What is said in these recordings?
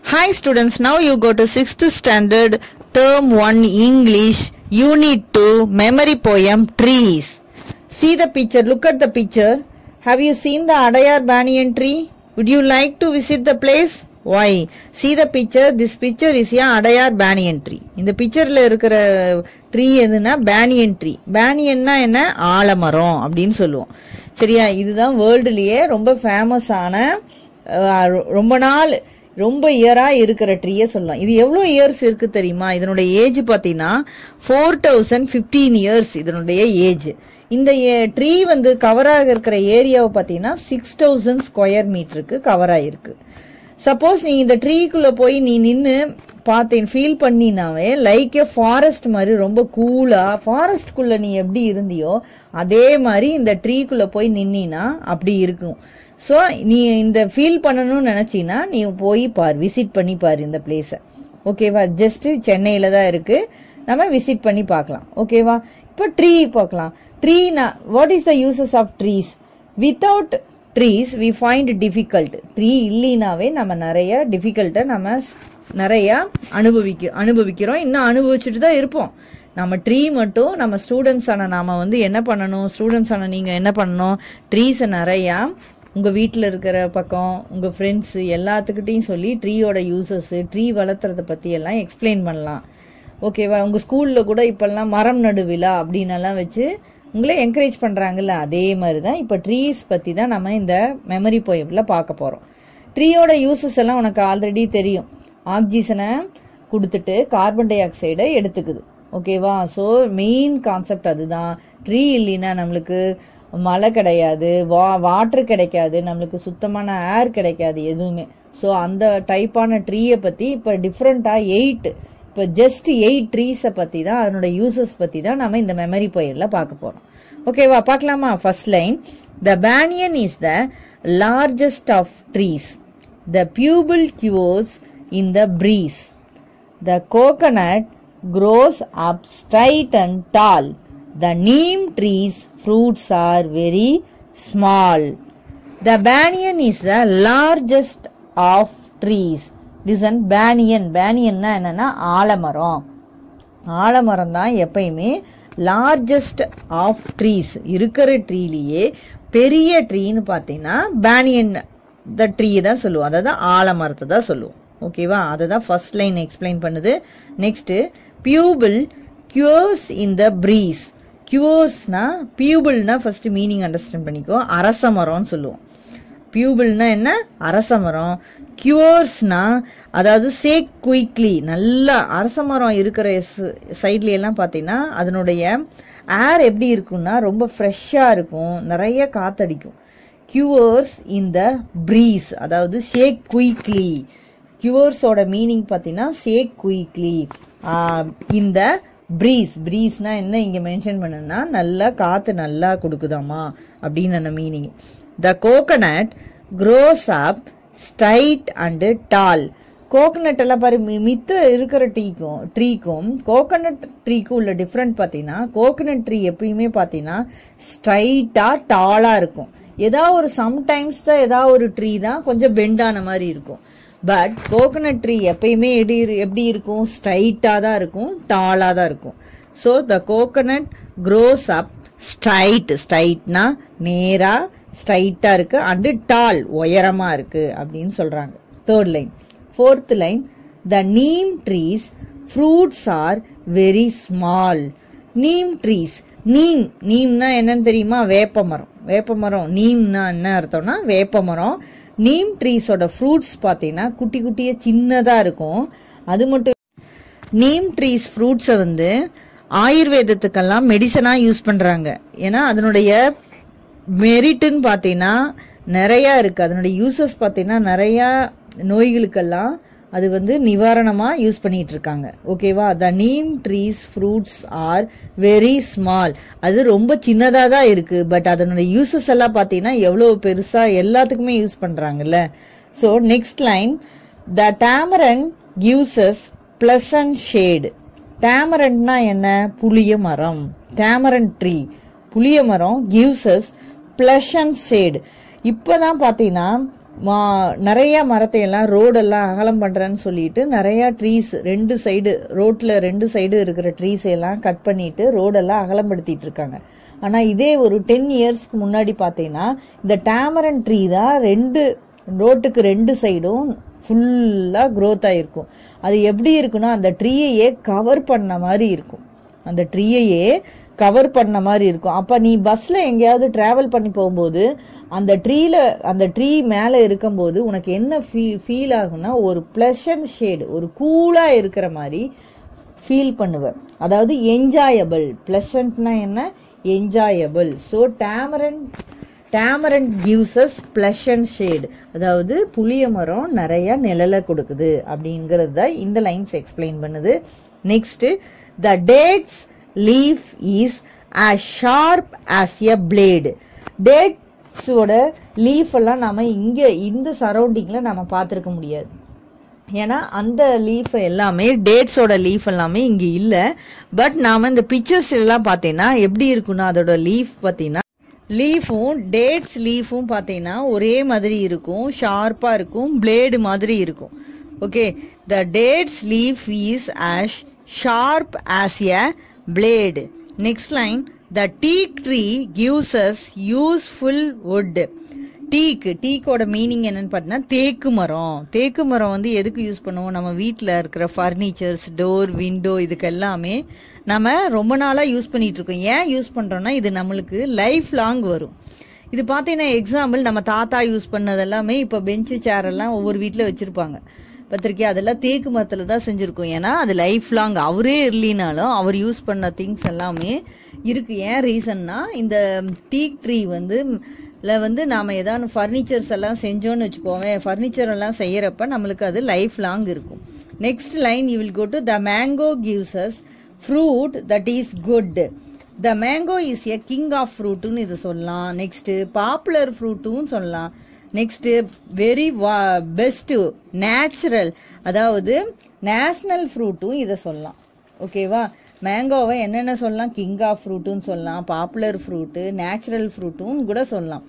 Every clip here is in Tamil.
Hi students, now you go to 6th standard, term 1 English, unit 2, memory poem trees. See the picture, look at the picture. Have you seen the Adayar banyan tree? Would you like to visit the place? Why? See the picture, this picture is a Adayar banyan tree. இந்த பிக்சர்ல இருக்கிற ட்ரீ எதுனா பேனியன் ட்ரீ பேனியன்னா என்ன ஆலமரம் அப்படின்னு சொல்லுவோம் சரியா இதுதான் வேர்ல்டுலயே ரொம்ப ஃபேமஸான ரொம்ப நாள் ரொம்ப இயராக இருக்கிற ட்ரீயை சொல்லலாம் இது எவ்வளோ இயர்ஸ் இருக்கு தெரியுமா இதனுடைய ஏஜ் பார்த்தீங்கன்னா ஃபோர் தௌசண்ட் ஃபிஃப்டீன் இயர்ஸ் இதனுடைய ஏஜ் இந்த ட்ரீ வந்து கவராக இருக்கிற ஏரியாவை பார்த்தீங்கன்னா சிக்ஸ் தௌசண்ட் ஸ்கொயர் மீட்டருக்கு கவர் ஆகிருக்கு சப்போஸ் நீ இந்த ட்ரீக்குள்ளே போய் நீ நின்று பார்த்தேன் ஃபீல் பண்ணினாவே லைக் ஏ ஃபாரஸ்ட் மாதிரி ரொம்ப கூலாக ஃபாரஸ்ட்குள்ளே நீ எப்படி இருந்தியோ அதே மாதிரி இந்த ட்ரீக்குள்ளே போய் நின்னா அப்படி இருக்கும் ஸோ நீ இந்த ஃபீல் பண்ணணும்னு நினச்சின்னா நீ போய் பார் விசிட் பண்ணி பார் இந்த பிளேஸை ஓகேவா ஜஸ்ட்டு சென்னையில் தான் இருக்குது நம்ம விசிட் பண்ணி பார்க்கலாம் ஓகேவா இப்போ ட்ரீ பார்க்கலாம் ட்ரீனா what is the uses of trees without trees we find difficult tree இல்லைனாவே நம்ம நிறைய டிஃபிகல்ட்டை நம்ம நிறையா அனுபவிக்க அனுபவிக்கிறோம் இன்னும் அனுபவிச்சுட்டு தான் இருப்போம் நம்ம ட்ரீ மட்டும் நம்ம ஸ்டூடெண்ட்ஸான நாம் வந்து என்ன பண்ணணும் ஸ்டூடெண்ட்ஸான நீங்கள் என்ன பண்ணணும் ட்ரீஸை நிறையா உங்கள் வீட்டில் இருக்கிற பக்கம் உங்கள் ஃப்ரெண்ட்ஸு எல்லாத்துக்கிட்டையும் சொல்லி ட்ரீயோட யூசஸ்ஸு ட்ரீ வளர்த்துறத பற்றி எல்லாம் எக்ஸ்பிளைன் பண்ணலாம் ஓகேவா உங்கள் ஸ்கூலில் கூட இப்போல்லாம் மரம் நடு விழா அப்படின்னெல்லாம் வச்சு உங்களே என்கரேஜ் பண்ணுறாங்கல்ல அதே மாதிரி தான் இப்போ ட்ரீஸ் பற்றி தான் நம்ம இந்த மெமரி போயமில் பார்க்க போகிறோம் ட்ரீயோட யூசஸ் எல்லாம் உனக்கு ஆல்ரெடி தெரியும் ஆக்சிஜனை கொடுத்துட்டு கார்பன் டை ஆக்சைடை எடுத்துக்குது ஓகேவா ஸோ மெயின் கான்செப்ட் அதுதான் ட்ரீ இல்லைன்னா நம்மளுக்கு மழை கிடையாது வா வாட்டர் கிடைக்காது நம்மளுக்கு சுத்தமான ஏர் கிடைக்காது எதுவுமே ஸோ அந்த டைப்பான ட்ரீயை பற்றி இப்போ டிஃப்ரெண்ட்டாக எயிட் இப்போ ஜஸ்ட் எயிட் ட்ரீஸை பற்றி தான் அதனோட யூசஸ் பற்றி தான் நம்ம இந்த மெமரி பொயரில் பார்க்க போகிறோம் ஓகேவா பார்க்கலாமா first line the banyan is the largest of trees the peepul cures in the breeze the coconut grows up straight and tall. The neem tree's fruits are very small. The banyan is the largest of trees. Listen, banyan. banyanனா என்னன்னா ஆலமரம் ஆலமரம் தான் எப்பயுமே லார்ஜஸ்ட் ஆஃப் ட்ரீஸ் இருக்கிற ட்ரீலேயே பெரிய ட்ரீன்னு பார்த்தீங்கன்னா பேனியன் த ட்ரீ தான் சொல்லுவோம் அதாவது ஆலமரத்தை தான் சொல்லுவோம் ஓகேவா அதை தான் ஃபர்ஸ்ட் லைன் எக்ஸ்பிளைன் பண்ணுது next peepul cures in the breeze கியூர்ஸ்னா பியூபிள்னா ஃபர்ஸ்ட் மீனிங் அண்டர்ஸ்டாண்ட் பண்ணிக்கோ அரச மரம்னு சொல்லுவோம் பியூபிள்னா என்ன அரச மரம் கியூர்ஸ்னா அதாவது சேக் குயிக்லி நல்லா அரச மரம் இருக்கிற சைட்ல எல்லாம் பார்த்தீங்கன்னா அதனுடைய ஏர் எப்படி இருக்கும்னா ரொம்ப ஃப்ரெஷ்ஷாக இருக்கும் நிறைய காத்தடிக்கும் கியூர்ஸ் இன் த ப்ரீஸ் அதாவது ஷேக் குயிக்லி கியூர்ஸோட மீனிங் பார்த்தீங்கன்னா சேக் குயிக்லி இந்த ப்ரீஸ் ப்ரீஸ்னா என்ன இங்கே மென்ஷன் பண்ணுன்னா நல்லா காற்று நல்லா கொடுக்குதாமா அப்படின்னு meaning the coconut grows up straight and tall coconut எல்லாம் பாரு மித்த இருக்கிற டீக்கும் ட்ரீக்கும் கோகனட் ட்ரீக்கும் உள்ள டிஃப்ரெண்ட் பார்த்தீங்கன்னா கோகனட் ட்ரீ எப்பயுமே பார்த்தீங்கன்னா ஸ்ட்ரைட்டாக டாலாக இருக்கும் ஏதாவது ஒரு சம்டைம்ஸ் தான் ஏதாவது ஒரு ட்ரீ தான் கொஞ்சம் பெண்டான மாதிரி இருக்கும் பட் கோகனட் ட்ரீ எப்பயுமே எப்படி எப்படி இருக்கும் ஸ்ட்ரைட்டாக தான் இருக்கும் டாலாக தான் இருக்கும் so the coconut grows up straight ஸ்ட்ரைட்னா நேராக ஸ்ட்ரைட்டாக இருக்குது அண்டு டால் உயரமாக இருக்குது அப்படின்னு சொல்கிறாங்க third line fourth line the neem trees fruits are very small neem trees neem நீம்னா என்னன்னு தெரியுமா வேப்ப மரம் வேப்ப மரம் நீம்னா என்ன அர்த்தம்னா வேப்ப மரம் நீம் ட்ரீஸோட ஃப்ரூட்ஸ் பார்த்தீங்கன்னா குட்டி குட்டியாக சின்னதாக இருக்கும் அது மட்டும் நீம் ட்ரீஸ் ஃப்ரூட்ஸை வந்து ஆயுர்வேதத்துக்கெல்லாம் மெடிசனாக யூஸ் பண்ணுறாங்க ஏன்னா அதனுடைய மெரிட்டுன்னு பார்த்தீங்கன்னா நிறையா இருக்குது அதனுடைய யூசஸ் பார்த்தீங்கன்னா நிறையா நோய்களுக்கெல்லாம் அது வந்து நிவாரணமாக யூஸ் பண்ணிட்டு இருக்காங்க okay the neem trees fruits are very small அது ரொம்ப சின்னதாக தான் இருக்குது பட் அதனுடைய யூசஸ் எல்லாம் பார்த்தீங்கன்னா எவ்வளோ பெருசாக எல்லாத்துக்குமே யூஸ் பண்ணுறாங்கல்ல so next line the tamarind gives pleasant shade டேமரண்ட்னா என்ன புளிய மரம் டேமரன் ட்ரீ புளிய மரம் கிவ்ஸஸ் ப்ளஷன் ஷேடு இப்போ தான் பார்த்தீங்கன்னா மா நிறைய மரத்தை எல்லாம் ரோடெல்லாம் அகலம் பண்ணுறேன்னு சொல்லிட்டு நிறையா ட்ரீஸ் ரெண்டு சைடு ரோட்டில் ரெண்டு சைடு இருக்கிற ட்ரீஸ் எல்லாம் கட் பண்ணிட்டு ரோடெல்லாம் அகலப்படுத்திட்டு இருக்காங்க ஆனால் இதே ஒரு டென் இயர்ஸ்க்கு முன்னாடி பார்த்தீங்கன்னா இந்த டேமரன் ட்ரீ தான் ரெண்டு ரோட்டுக்கு ரெண்டு சைடும் ஃபுல்லாக க்ரோத் ஆகிருக்கும் அது எப்படி இருக்குன்னா அந்த ட்ரீயையே கவர் பண்ண மாதிரி இருக்கும் அந்த ட்ரீயையே கவர் பண்ண மாதிரி இருக்கும் அப்போ நீ பஸ்ஸில் எங்கேயாவது ட்ராவல் பண்ணி போகும்போது அந்த ட்ரீல அந்த ட்ரீ மேலே இருக்கும்போது உனக்கு என்ன ஃபீ ஃபீல் ஆகும்னா ஒரு ப்ளஷன் ஷேடு ஒரு கூலாக இருக்கிற மாதிரி ஃபீல் பண்ணுவேன் அதாவது என்ஜாயபிள் ப்ளஷன்ட்னா என்ன enjoyable so tamarind tamarind gives us pleasant shade அதாவது புளிய மரம் நிறைய நிழலை கொடுக்குது அப்படிங்கிறது தான் இந்த லைன்ஸ் எக்ஸ்பிளைன் பண்ணுது next the dates leaf is as sharp as a blade டேட்ஸோட லீஃப் எல்லாம் நம்ம இங்கே இந்த சரௌண்டிங்கில் நம்ம பார்த்துருக்க முடியாது ஏன்னா அந்த லீஃப் எல்லாமே டேட்ஸோட லீஃப் எல்லாமே இங்கே இல்லை பட் நாம் இந்த பிக்சர்ஸ் எல்லாம் பார்த்தீங்கன்னா எப்படி இருக்குன்னா அதோட லீஃப் பார்த்தீங்கன்னா லீஃபும் டேட்ஸ் லீஃபும் பார்த்தீங்கன்னா ஒரே மாதிரி இருக்கும் ஷார்ப்பாக இருக்கும் பிளேடு மாதிரி இருக்கும் okay the dates leaf is as sharp as a blade next line the teak tree gives us useful wood teak டீக்கோட மீனிங் என்னன்னு பார்த்தீங்கன்னா தேக்கு மரம் தேக்கு மரம் வந்து எதுக்கு யூஸ் பண்ணுவோம் நம்ம வீட்டில் இருக்கிற ஃபர்னிச்சர்ஸ் டோர் விண்டோ இதுக்கு எல்லாமே நம்ம ரொம்ப நாளாக யூஸ் பண்ணிட்டு இருக்கோம் ஏன் யூஸ் பண்ணுறோம்னா இது நம்மளுக்கு லைஃப் லாங் வரும் இது பார்த்தீங்கன்னா எக்ஸாம்பிள் நம்ம தாத்தா யூஸ் பண்ணது எல்லாமே இப்போ பெஞ்சு சேர் எல்லாம் ஒவ்வொரு வீட்டில் வச்சுருப்பாங்க பத்திரிக்கை அதெல்லாம் தேக்கு மரத்தில் தான் செஞ்சுருக்கோம் ஏன்னா அது லைஃப் லாங் அவரே இல்லைனாலும் அவர் யூஸ் பண்ண திங்ஸ் எல்லாமே இருக்கு ஏன் ரீசன்னா இந்த டீக் ட்ரீ வந்து ல வந்து நாம் ஏதாவது ஃபர்னிச்சர்ஸ் எல்லாம் செஞ்சோன்னு வச்சுக்கோவேன் ஃபர்னிச்சர் எல்லாம் செய்யறப்ப நம்மளுக்கு அது லைஃப் லாங் இருக்கும் next line you will go to the mango gives us fruit that is good the mango is a king of ஃப்ரூட்டுன்னு இது சொல்லலாம் நெக்ஸ்ட்டு பாப்புலர் ஃப்ரூட்டும் சொல்லலாம் நெக்ஸ்ட்டு வெரி வா பெஸ்ட்டு நேச்சுரல் அதாவது நேஷ்னல் ஃப்ரூட்டும் இதை சொல்லலாம் ஓகேவா மேங்கோவை என்னென்ன சொல்லலாம் கிங் ஆஃப் ஃப்ரூட்டுன்னு சொல்லலாம் பாப்புலர் ஃப்ரூட்டு நேச்சுரல் ஃப்ரூட்டும் கூட சொல்லலாம்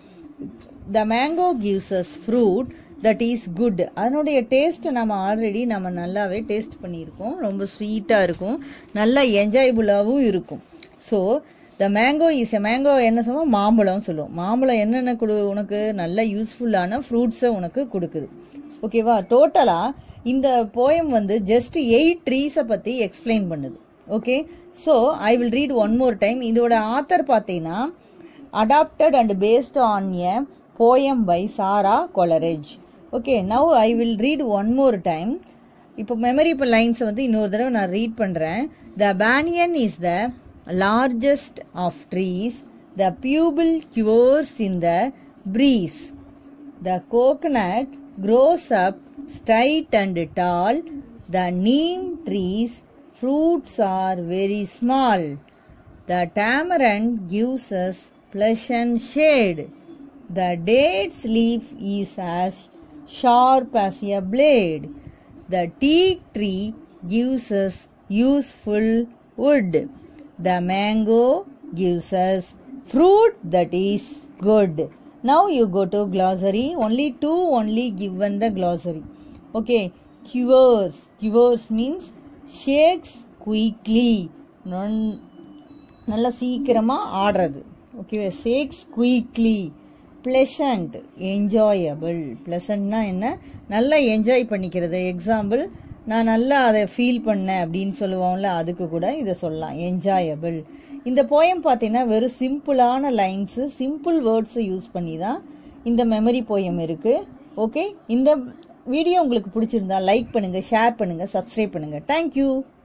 the mango gives us fruit that is good அதனுடைய டேஸ்ட் நம்ம ஆல்ரெடி நம்ம நல்லாவே டேஸ்ட் பண்ணியிருக்கோம் ரொம்ப ஸ்வீட்டாக இருக்கும் நல்லா என்ஜாயபுளாகவும் இருக்கும் so the mango is a mango என்ன சொல்லுவோம் மாம்பழம் சொல்லுவோம் மாம்பழம் என்னென்ன கொடு உனக்கு நல்ல யூஸ்ஃபுல்லான ஃப்ரூட்ஸை உனக்கு கொடுக்குது ஓகேவா டோட்டலாக இந்த போயம் வந்து ஜஸ்ட் எயிட் ட்ரீஸை பற்றி எக்ஸ்பிளைன் பண்ணுது okay so I will read one more time இதோட ஆத்தர் பார்த்தீங்கன்னா adapted and based on a poem by Sara Coleridge okay now I will read one more time இப்போ மெமரி இப்போ லைன்ஸை வந்து இன்னொரு தடவை நான் ரீட் பண்ணுறேன் the banyan is the largest of trees the peepul cures in the breeze The coconut grows up straight and tall. The neem trees fruits are very small. The tamarind gives us pleasant shade. The date's leaf is as sharp as a blade. The teak tree gives us useful wood. The mango gives us fruit that is good. Now you go to glossary. Only two only given the glossary. Okay. Cures. Cures means shakes quickly. Non- நல்லா சீக்கிரமாக ஆடுறது okay shakes quickly pleasant enjoyable ப்ளசண்ட்னா என்ன நல்லா என்ஜாய் பண்ணிக்கிறது எக்ஸாம்பிள் நான் நல்லா அதை ஃபீல் பண்ணேன் அப்படின்னு சொல்லுவோம்ல அதுக்கு கூட இதை சொல்லலாம் என்ஜாயபிள் இந்த போயம் பார்த்தீங்கன்னா வெறும் சிம்பிளான லைன்ஸு சிம்பிள் வேர்ட்ஸை யூஸ் பண்ணி தான் இந்த மெமரி போயம் இருக்குது ஓகே இந்த வீடியோ உங்களுக்கு பிடிச்சிருந்தா லைக் பண்ணுங்கள் ஷேர் பண்ணுங்கள் சப்ஸ்கிரைப் பண்ணுங்கள் தேங்க்யூ